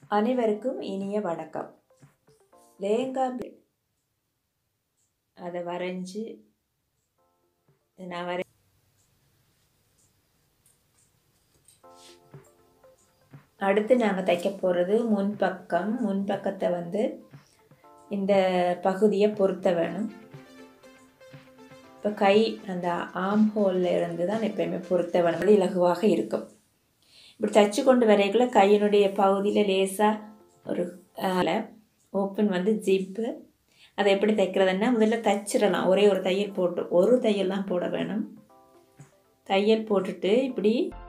அனைவருக்கும் இனிய வணக்கம் லேங்கா அதை வரைஞ்சி நான் வரை அடுத்து நாங்கள் தைக்க போகிறது முன்பக்கம் முன்பக்கத்தை வந்து இந்த பகுதியை பொருத்த வேணும் இப்போ கை அந்த ஆம் ஹோலில் இருந்து தான் எப்பயுமே பொருத்த வேணும் அது இலகுவாக இருக்கும் இப்படி தச்சு கொண்டு வரைக்குள்ள கையினுடைய பகுதியில் லேசாக ஒரு ஓப்பன் வந்து ஜிப்பு அதை எப்படி தைக்கிறதுன்னா முதல்ல தைச்சிடலாம் ஒரே ஒரு தையல் போட்டு ஒரு தையல் தான் போட வேணும் தையல் போட்டுட்டு இப்படி